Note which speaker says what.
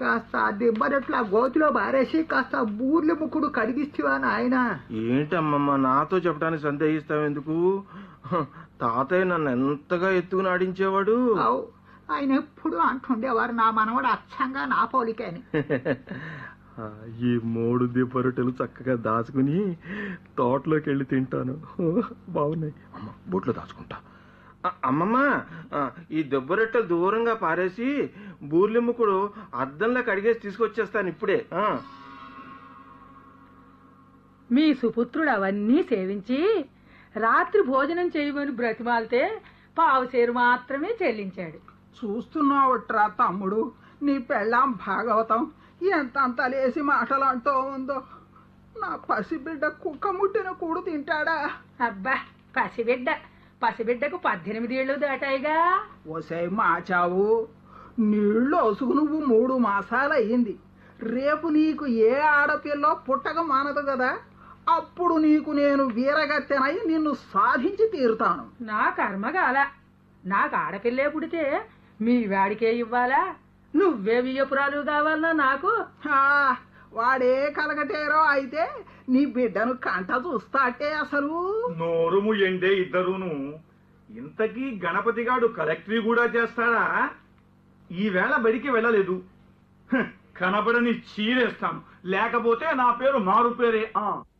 Speaker 1: కాస్త ఆ దిబ్బరట్లా గోతిలో బారేసి కాస్త బూర్లు ముక్కుడు కడిగిస్తావా నాయన
Speaker 2: ఏంటమ్మమ్మ నాతో చెప్పడానికి సందేహిస్తావు ఎందుకు హ, తాతయ్య నన్ను ఎంతగా ఎత్తుకుని ఆడించేవాడు
Speaker 1: అవు ఆయన ఎప్పుడు అంటుండేవారు నా మనవడు అచ్చంగా నా పోలికని
Speaker 2: ఆ, ఈ మూడు దిబ్బరొట్టెలు చక్కగా దాచుకుని తోటలోకి వెళ్ళి తింటాను బాగున్నాయి అమ్మ బొట్లో దాచుకుంటా ఆ, అమ్మమ్మ ఆ, ఈ దెబ్బరొట్టెలు దూరంగా పారేసి బూర్లెమ్ముకుడు అద్దంలో కడిగేసి తీసుకొచ్చేస్తాను ఇప్పుడే ఆ.
Speaker 3: మీ సుపుత్రుడు అవన్నీ సేవించి రాత్రి భోజనం చేయమని బ్రతిమాలితే పావుసేరు మాత్రమే చెల్లించాడు
Speaker 4: చూస్తున్నావుట్రా తమ్ముడు నీ పెళ్ళాం భాగవతం ఎంత అంత లేసి మాటలు అంటూ ఉందో నా పసిబిడ్డ కుక్క ముట్టిన కూడు తింటాడా
Speaker 3: అబ్బా పసిబిడ్డ పసిబిడ్డకు పద్దెనిమిది ఏళ్ళు దాటాయిగా
Speaker 4: ఒసే మాచావు నీళ్ళు ఒసుగు నువ్వు మూడు మాసాలయ్యింది రేపు నీకు ఏ ఆడపిల్ల పుట్టక మానదు కదా అప్పుడు నీకు నేను వీరగత్తెనై నిన్ను సాధించి తీరుతాను
Speaker 3: నా కర్మగాల నాకు ఆడపిల్లే పుడితే మీ వాడికే ఇవ్వాలా నువ్వే వియ్యపురాలు కావాలన్నా నాకు
Speaker 4: హా, వాడే కలగటేరో అయితే నీ బిడ్డను కంట చూస్తాటే అసలు
Speaker 5: నోరు ముయ్యండే ఇద్దరును ఇంతకీ గణపతిగాడు కలెక్టరీ కూడా చేస్తాడా ఈవేళ బడికి వెళ్ళలేదు హ్, కనబడని చీరేస్తాను లేకపోతే నా పేరు మారు పేరే ఆ